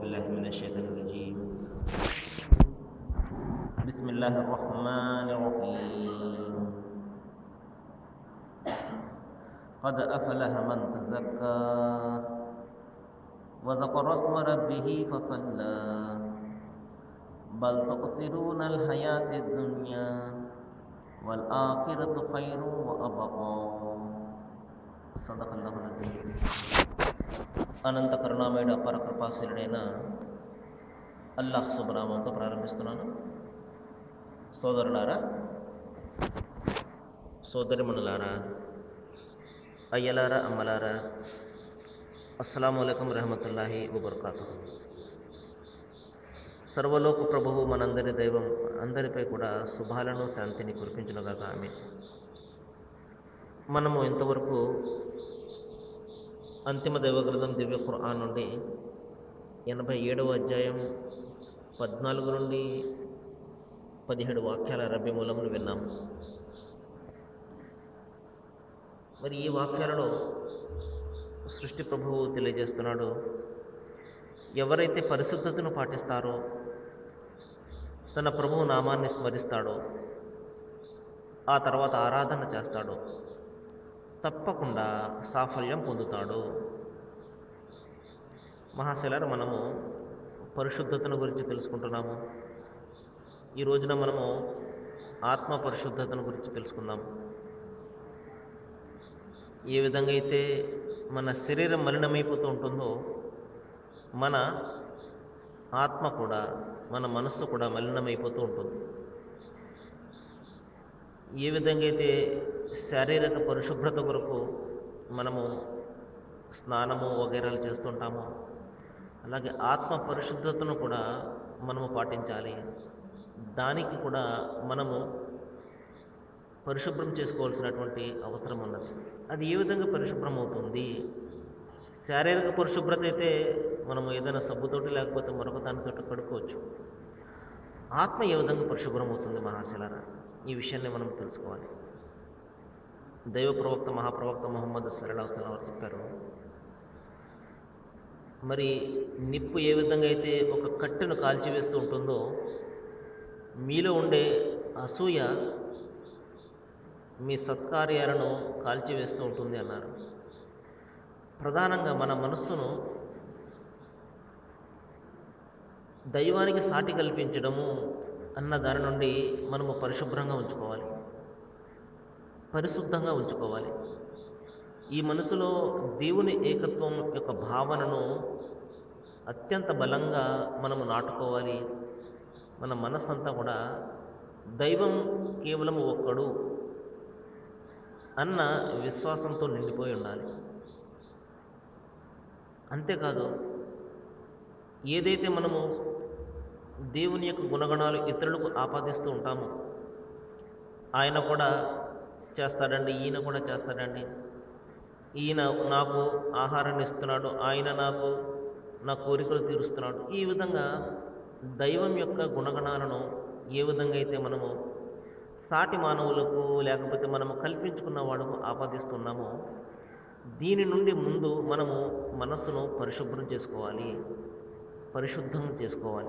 بالله من الشيطان الرجيم بسم الله الرحمن الرحيم قد أفلح من تزكى وذكر اسم ربه فصلى بل تقصرون الحياة الدنيا والآخرة خير وأبقى صدق الله العظيم అనంత కరుణామయుడు అపర కృపాశీలుడైన అల్లాహ్ శుభనామంతో ప్రారంభిస్తున్నాను సోదరులారా సోదరిమణులారా అయ్యలారా అమ్మలారా అస్సలం అయికం రహమతుల్లాహి వబర్కాతు సర్వలోక ప్రభువు మనందరి దైవం అందరిపై కూడా శుభాలను శాంతిని కురిపించునుగాక ఆమె మనము ఇంతవరకు అంతిమ దైవగ్రంథం దివ్య ఖురాన్ నుండి ఎనభై ఏడవ అధ్యాయం పద్నాలుగు నుండి పదిహేడు వాక్యాల రబ్బి మూలమును విన్నాము మరి ఈ వాక్యాలలో సృష్టి ప్రభువు తెలియజేస్తున్నాడు ఎవరైతే పరిశుద్ధతను పాటిస్తారో తన ప్రభువు నామాన్ని స్మరిస్తాడో ఆ తర్వాత ఆరాధన చేస్తాడో తప్పకుండా సాఫల్యం పొందుతాడు మహాశిలారు మనము పరిశుద్ధతను గురించి తెలుసుకుంటున్నాము ఈ రోజున మనము ఆత్మ పరిశుద్ధతను గురించి తెలుసుకుందాం ఏ విధంగా అయితే మన శరీరం మలినమైపోతూ ఉంటుందో మన ఆత్మ కూడా మన మనస్సు కూడా మలినమైపోతూ ఉంటుంది ఏ విధంగా అయితే శారీరక పరిశుభ్రత కొరకు మనము స్నానము వగైరాలు చేస్తుంటామో అలాగే ఆత్మ పరిశుద్ధతను కూడా మనము పాటించాలి దానికి కూడా మనము పరిశుభ్రం చేసుకోవాల్సినటువంటి అవసరం ఉన్నది అది ఏ విధంగా పరిశుభ్రం అవుతుంది శారీరక పరిశుభ్రత అయితే మనము ఏదైనా సబ్బుతోటి లేకపోతే మరొక దానితో కడుక్కోవచ్చు ఆత్మ ఏ విధంగా పరిశుభ్రం అవుతుంది మహాశిలారా ఈ విషయాన్ని మనం తెలుసుకోవాలి దైవ ప్రవక్త మహాప్రవక్త మొహమ్మద్ సరళావస్థల వారు చెప్పారు మరి నిప్పు ఏ విధంగా అయితే ఒక కట్టెను కాల్చివేస్తూ ఉంటుందో మీలో ఉండే అసూయ మీ సత్కార్యాలను కాల్చివేస్తూ ఉంటుంది అన్నారు ప్రధానంగా మన మనస్సును దైవానికి సాటి కల్పించడము అన్న దాని నుండి మనము పరిశుభ్రంగా ఉంచుకోవాలి పరిశుద్ధంగా ఉంచుకోవాలి ఈ మనసులో దేవుని ఏకత్వం యొక్క భావనను అత్యంత బలంగా మనము నాటుకోవాలి మన మనస్సంతా కూడా దైవం కేవలం ఒక్కడు అన్న విశ్వాసంతో నిండిపోయి ఉండాలి అంతేకాదు ఏదైతే మనము దేవుని యొక్క గుణగణాలు ఇతరులకు ఆపాదిస్తూ ఉంటామో ఆయన కూడా చేస్తాడండి ఈయన కూడా చేస్తాడండి ఈయన నాకు ఆహారాన్ని ఇస్తున్నాడు ఆయన నాకు నా కోరికలు తీరుస్తున్నాడు ఈ విధంగా దైవం యొక్క గుణగణాలను ఏ విధంగా అయితే మనము సాటి మానవులకు లేకపోతే మనము కల్పించుకున్న వాడుకు ఆపాదిస్తున్నామో దీని నుండి ముందు మనము మనస్సును పరిశుభ్రం చేసుకోవాలి పరిశుద్ధం చేసుకోవాలి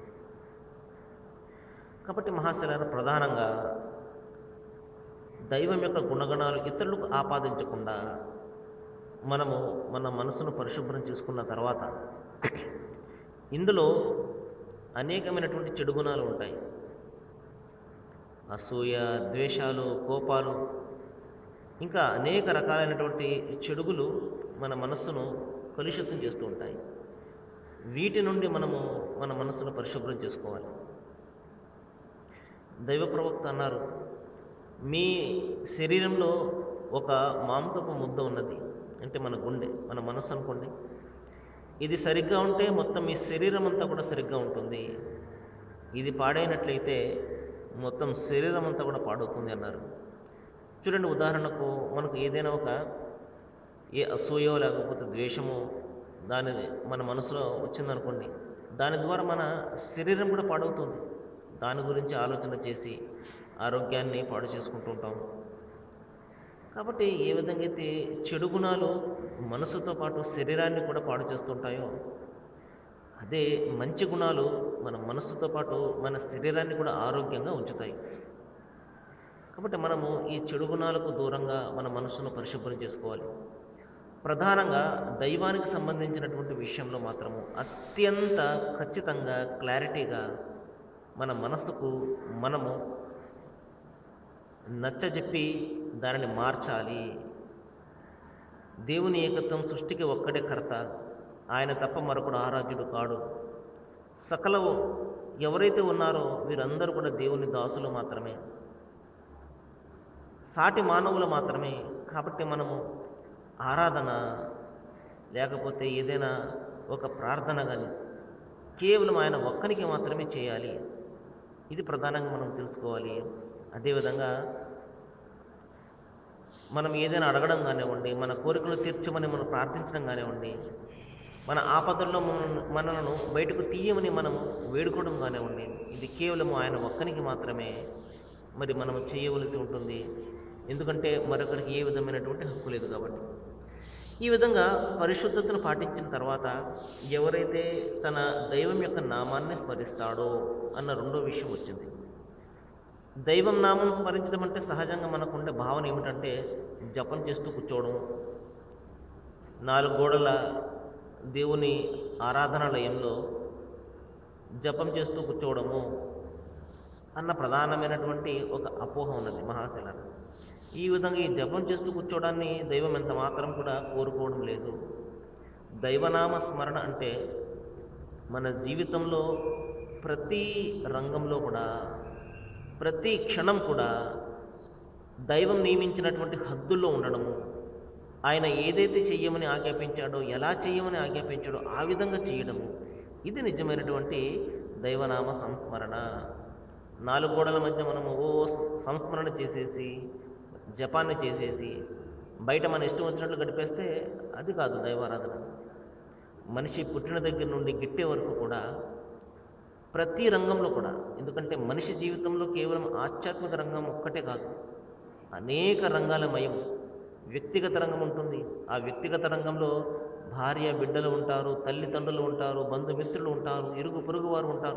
కాబట్టి మహాశిలారు ప్రధానంగా దైవం యొక్క గుణగణాలు ఇతరులకు ఆపాదించకుండా మనము మన మనసును పరిశుభ్రం చేసుకున్న తర్వాత ఇందులో అనేకమైనటువంటి చెడు గుణాలు ఉంటాయి అసూయ ద్వేషాలు కోపాలు ఇంకా అనేక రకాలైనటువంటి చెడుగులు మన మనస్సును కలుషితం చేస్తూ ఉంటాయి వీటి నుండి మనము మన మనస్సును పరిశుభ్రం చేసుకోవాలి దైవ ప్రవక్త అన్నారు మీ శరీరంలో ఒక మాంసపు ముద్ద ఉన్నది అంటే మన గుండె మన మనస్సు అనుకోండి ఇది సరిగ్గా ఉంటే మొత్తం మీ శరీరం అంతా కూడా సరిగ్గా ఉంటుంది ఇది పాడైనట్లయితే మొత్తం శరీరం అంతా కూడా పాడవుతుంది అన్నారు చూడండి ఉదాహరణకు మనకు ఏదైనా ఒక ఏ అసూయో లేకపోతే ద్వేషమో దాని మన మనసులో వచ్చిందనుకోండి దాని ద్వారా మన శరీరం కూడా పాడవుతుంది దాని గురించి ఆలోచన చేసి ఆరోగ్యాన్ని పాడు చేసుకుంటూ ఉంటాం కాబట్టి ఏ విధంగా అయితే చెడు గుణాలు మనసుతో పాటు శరీరాన్ని కూడా పాడు చేస్తుంటాయో అదే మంచి గుణాలు మన మనస్సుతో పాటు మన శరీరాన్ని కూడా ఆరోగ్యంగా ఉంచుతాయి కాబట్టి మనము ఈ చెడు గుణాలకు దూరంగా మన మనస్సును పరిశుభ్రం చేసుకోవాలి ప్రధానంగా దైవానికి సంబంధించినటువంటి విషయంలో మాత్రము అత్యంత ఖచ్చితంగా క్లారిటీగా మన మనస్సుకు మనము నచ్చజెప్పి దానిని మార్చాలి దేవుని ఏకత్వం సృష్టికి ఒక్కడే కర్త ఆయన తప్ప మరొకడు ఆరాధ్యుడు కాడు సకల ఎవరైతే ఉన్నారో వీరందరూ కూడా దేవుని దాసులు మాత్రమే సాటి మానవులు మాత్రమే కాబట్టి మనము ఆరాధన లేకపోతే ఏదైనా ఒక ప్రార్థన కానీ కేవలం ఆయన ఒక్కనికి మాత్రమే చేయాలి ఇది ప్రధానంగా మనం తెలుసుకోవాలి అదేవిధంగా మనం ఏదైనా అడగడం కానివ్వండి మన కోరికలు తీర్చమని మనం ప్రార్థించడం కానివ్వండి మన ఆపదల్లో మన- మనలను బయటకు తీయమని మనము వేడుకోవడం కానివ్వండి ఇది కేవలం ఆయన ఒక్కనికి మాత్రమే మరి మనం చేయవలసి ఉంటుంది ఎందుకంటే మరొకరికి ఏ విధమైనటువంటి హక్కు లేదు కాబట్టి ఈ విధంగా పరిశుద్ధతను పాటించిన తర్వాత ఎవరైతే తన దైవం యొక్క నామాన్ని స్మరిస్తాడో అన్న రెండో విషయం వచ్చింది దైవం నామం స్మరించడం అంటే సహజంగా మనకు ఉండే భావన ఏమిటంటే జపం చేస్తూ కూర్చోవడం నాలుగు గోడల దేవుని ఆరాధనాలయంలో జపం చేస్తూ కూర్చోవడము అన్న ప్రధానమైనటువంటి ఒక అపోహ ఉన్నది మహాశిల ఈ విధంగా ఈ జపం చేస్తూ కూర్చోవడాన్ని దైవం ఎంత మాత్రం కూడా కోరుకోవడం లేదు దైవనామ స్మరణ అంటే మన జీవితంలో ప్రతి రంగంలో కూడా ప్రతి క్షణం కూడా దైవం నియమించినటువంటి హద్దుల్లో ఉండడము ఆయన ఏదైతే చెయ్యమని ఆజ్ఞాపించాడో ఎలా చెయ్యమని ఆజ్ఞాపించాడో ఆ విధంగా చేయడము ఇది నిజమైనటువంటి దైవనామ సంస్మరణ నాలుగు గోడల మధ్య మనము ఓ సంస్మరణ చేసేసి జపాన్ని చేసేసి బయట మన ఇష్టం వచ్చినట్లు గడిపేస్తే అది కాదు దైవారాధన మనిషి పుట్టిన దగ్గర నుండి గిట్టే వరకు కూడా ప్రతి రంగంలో కూడా ఎందుకంటే మనిషి జీవితంలో కేవలం ఆధ్యాత్మిక రంగం ఒక్కటే కాదు అనేక రంగాల మయం వ్యక్తిగత రంగం ఉంటుంది ఆ వ్యక్తిగత రంగంలో భార్య బిడ్డలు ఉంటారు తల్లిదండ్రులు ఉంటారు బంధుమిత్రులు ఉంటారు ఇరుగు పొరుగు వారు ఉంటారు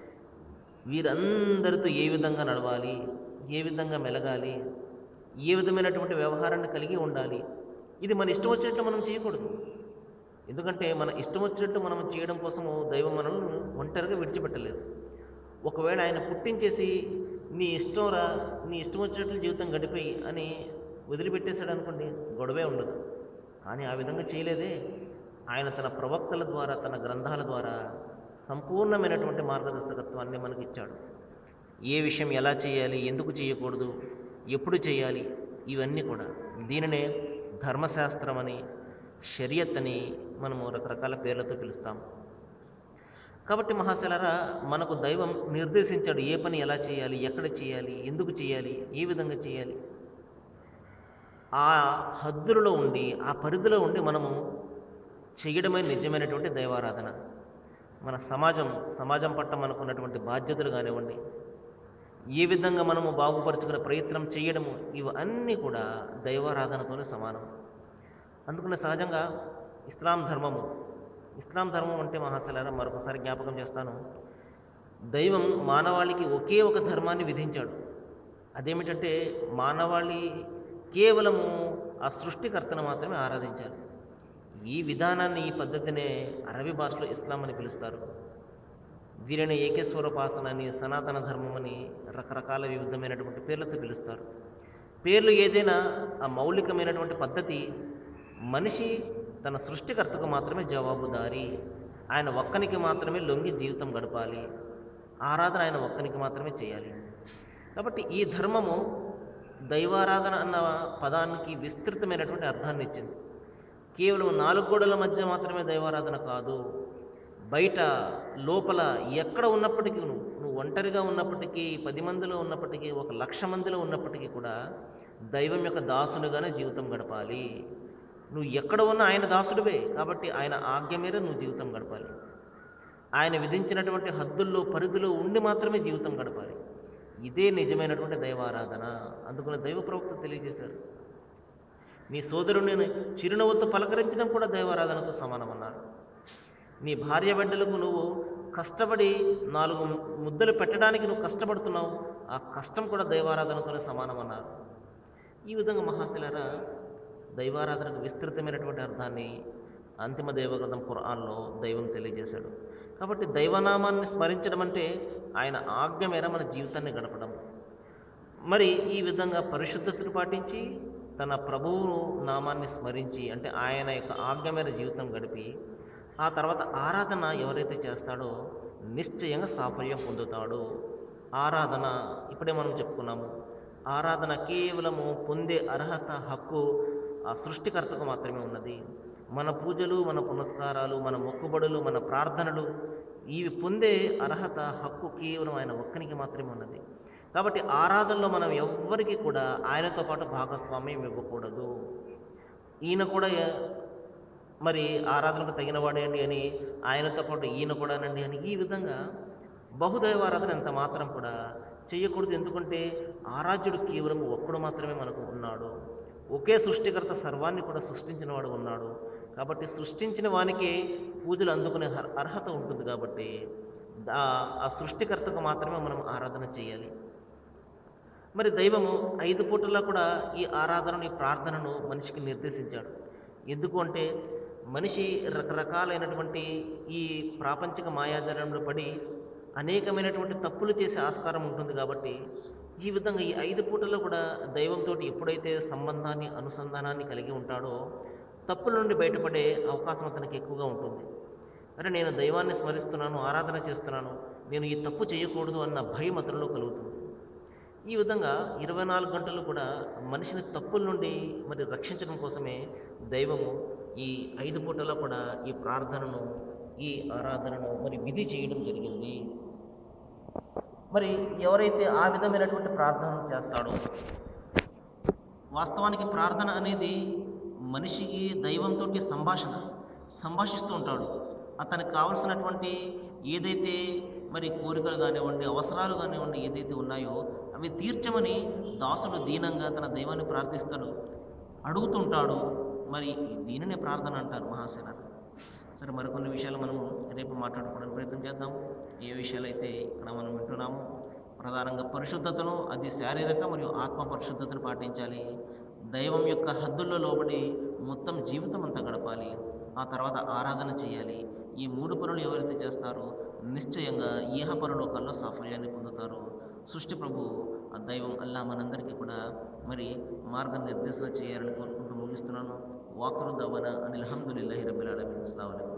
వీరందరితో ఏ విధంగా నడవాలి ఏ విధంగా మెలగాలి ఏ విధమైనటువంటి వ్యవహారాన్ని కలిగి ఉండాలి ఇది మన ఇష్టం వచ్చినట్లు మనం చేయకూడదు ఎందుకంటే మన ఇష్టం వచ్చినట్టు మనం చేయడం కోసము దైవం మనల్ని ఒంటరిగా విడిచిపెట్టలేదు ఒకవేళ ఆయన పుట్టించేసి నీ ఇష్టం రా నీ ఇష్టం వచ్చినట్లు జీవితం గడిపోయి అని వదిలిపెట్టేశాడు అనుకోండి గొడవే ఉండదు కానీ ఆ విధంగా చేయలేదే ఆయన తన ప్రవక్తల ద్వారా తన గ్రంథాల ద్వారా సంపూర్ణమైనటువంటి మార్గదర్శకత్వాన్ని మనకి ఇచ్చాడు ఏ విషయం ఎలా చేయాలి ఎందుకు చేయకూడదు ఎప్పుడు చేయాలి ఇవన్నీ కూడా దీనినే ధర్మశాస్త్రం అని షరియత్ అని మనము రకరకాల పేర్లతో పిలుస్తాం కాబట్టి మహాశలరా మనకు దైవం నిర్దేశించాడు ఏ పని ఎలా చేయాలి ఎక్కడ చేయాలి ఎందుకు చేయాలి ఏ విధంగా చేయాలి ఆ హద్దులలో ఉండి ఆ పరిధిలో ఉండి మనము చేయడమే నిజమైనటువంటి దైవారాధన మన సమాజం సమాజం పట్ల మనకున్నటువంటి బాధ్యతలు కానివ్వండి ఏ విధంగా మనము బాగుపరుచుకునే ప్రయత్నం చేయడము ఇవన్నీ కూడా దైవారాధనతోనే సమానం అందుకనే సహజంగా ఇస్లాం ధర్మము ఇస్లాం ధర్మం అంటే మహాశలారా మరొకసారి జ్ఞాపకం చేస్తాను దైవం మానవాళికి ఒకే ఒక ధర్మాన్ని విధించాడు అదేమిటంటే మానవాళి కేవలము ఆ సృష్టికర్తను మాత్రమే ఆరాధించాలి ఈ విధానాన్ని ఈ పద్ధతినే అరబీ భాషలో ఇస్లాం అని పిలుస్తారు దీనిని ఏకేశ్వరోపాసన అని సనాతన ధర్మం అని రకరకాల వివిధమైనటువంటి పేర్లతో పిలుస్తారు పేర్లు ఏదైనా ఆ మౌలికమైనటువంటి పద్ధతి మనిషి తన సృష్టికర్తకు మాత్రమే జవాబుదారి ఆయన ఒక్కనికి మాత్రమే లొంగి జీవితం గడపాలి ఆరాధన ఆయన ఒక్కనికి మాత్రమే చేయాలి కాబట్టి ఈ ధర్మము దైవారాధన అన్న పదానికి విస్తృతమైనటువంటి అర్థాన్ని ఇచ్చింది కేవలం నాలుగు గోడల మధ్య మాత్రమే దైవారాధన కాదు బయట లోపల ఎక్కడ ఉన్నప్పటికీ నువ్వు నువ్వు ఒంటరిగా ఉన్నప్పటికీ పది మందిలో ఉన్నప్పటికీ ఒక లక్ష మందిలో ఉన్నప్పటికీ కూడా దైవం యొక్క దాసునిగానే జీవితం గడపాలి నువ్వు ఎక్కడ ఉన్నా ఆయన దాసుడివే కాబట్టి ఆయన ఆజ్ఞ మేర నువ్వు జీవితం గడపాలి ఆయన విధించినటువంటి హద్దుల్లో పరిధిలో ఉండి మాత్రమే జీవితం గడపాలి ఇదే నిజమైనటువంటి దైవారాధన అందుకని దైవ ప్రవక్త తెలియజేశారు నీ సోదరుని చిరునవ్వుతో పలకరించడం కూడా దైవారాధనతో సమానమన్నారు నీ భార్య బిడ్డలకు నువ్వు కష్టపడి నాలుగు ముద్దలు పెట్టడానికి నువ్వు కష్టపడుతున్నావు ఆ కష్టం కూడా దైవారాధనతోనే సమానమన్నారు ఈ విధంగా మహాశిలరా దైవారాధనకు విస్తృతమైనటువంటి అర్థాన్ని అంతిమ దైవగ్రంథం ఖురాన్లో దైవం తెలియజేశాడు కాబట్టి దైవనామాన్ని స్మరించడం అంటే ఆయన ఆజ్ఞ మేర మన జీవితాన్ని గడపడం మరి ఈ విధంగా పరిశుద్ధతను పాటించి తన ప్రభువు నామాన్ని స్మరించి అంటే ఆయన యొక్క ఆజ్ఞ మేర జీవితం గడిపి ఆ తర్వాత ఆరాధన ఎవరైతే చేస్తాడో నిశ్చయంగా సాఫల్యం పొందుతాడు ఆరాధన ఇప్పుడే మనం చెప్పుకున్నాము ఆరాధన కేవలము పొందే అర్హత హక్కు ఆ సృష్టికర్తకు మాత్రమే ఉన్నది మన పూజలు మన పునస్కారాలు మన మొక్కుబడులు మన ప్రార్థనలు ఇవి పొందే అర్హత హక్కు కేవలం ఆయన ఒక్కనికి మాత్రమే ఉన్నది కాబట్టి ఆరాధనలో మనం ఎవ్వరికి కూడా ఆయనతో పాటు భాగస్వామ్యం ఇవ్వకూడదు ఈయన కూడా ఎ- మరి ఆరాధనకు తగినవాడేండి అని ఆయనతో పాటు ఈయన కూడానండి అని ఈ విధంగా బహుదైవారాధన ఎంత మాత్రం కూడా చేయకూడదు ఎందుకంటే ఆరాధ్యుడు కేవలం ఒక్కడు మాత్రమే మనకు ఉన్నాడు ఒకే సృష్టికర్త సర్వాన్ని కూడా సృష్టించిన వాడు ఉన్నాడు కాబట్టి సృష్టించిన వానికి పూజలు అందుకునే అర్- అర్హత ఉంటుంది కాబట్టి దా- ఆ సృష్టికర్తకు మాత్రమే మనం ఆరాధన చేయాలి మరి దైవము ఐదు పూటల్లో కూడా ఈ ఆరాధనను ఈ ప్రార్థనను మనిషికి నిర్దేశించాడు ఎందుకు అంటే మనిషి రకరకాలైనటువంటి ఈ ప్రాపంచిక మాయాజాలంలో పడి అనేకమైనటువంటి తప్పులు చేసే ఆస్కారం ఉంటుంది కాబట్టి ఈ విధంగా ఈ ఐదు పూటల్లో కూడా దైవంతో ఎప్పుడైతే సంబంధాన్ని అనుసంధానాన్ని కలిగి ఉంటాడో తప్పుల నుండి బయటపడే అవకాశం అతనికి ఎక్కువగా ఉంటుంది అరే నేను దైవాన్ని స్మరిస్తున్నాను ఆరాధన చేస్తున్నాను నేను ఈ తప్పు చేయకూడదు అన్న భయం అతనిలో కలుగుతుంది ఈ విధంగా ఇరవై నాలుగు గంటలు కూడా మనిషిని తప్పుల నుండి మరి రక్షించడం కోసమే దైవము ఈ ఐదు పూటలో కూడా ఈ ప్రార్థనను ఈ ఆరాధనను మరి విధి చేయడం జరిగింది మరి ఎవరైతే ఆ విధమైనటువంటి ప్రార్థనను చేస్తాడో వాస్తవానికి ప్రార్థన అనేది మనిషికి దైవంతో సంభాషణ సంభాషిస్తూ ఉంటాడు అతనికి కావలసినటువంటి ఏదైతే మరి కోరికలు కానివ్వండి అవసరాలు కానివ్వండి ఏదైతే ఉన్నాయో అవి తీర్చమని దాసుడు దీనంగా తన దైవాన్ని ప్రార్థిస్తాడు అడుగుతుంటాడు మరి దీనినే ప్రార్థన అంటారు మహాసేన సరే మరికొన్ని విషయాలు మనం రేపు మాట్లాడుకోవడానికి ప్రయత్నం చేద్దాం ఏ విషయాలు అయితే ఇక్కడ మనం వింటున్నామో ప్రధానంగా పరిశుద్ధతను అది శారీరక మరియు ఆత్మ పరిశుద్ధతను పాటించాలి దైవం యొక్క హద్దుల్లో లోబడి మొత్తం జీవితం అంతా గడపాలి ఆ తర్వాత ఆరాధన చేయాలి ఈ మూడు పనులు ఎవరైతే చేస్తారో నిశ్చయంగా ఈహ పరలోకాల్లో సాఫల్యాన్ని పొందుతారు సృష్టి ప్రభు ఆ దైవం అల్లా మనందరికీ కూడా మరి మార్గనిర్దేశం చేయాలని కోరుకుంటూ ముగిస్తున్నాను వాకరు దవన అనిల్ అల్హమ్దులిల్లాహి రబ్బిల్ ఆలమీన్ అస్సలాము అలైకుం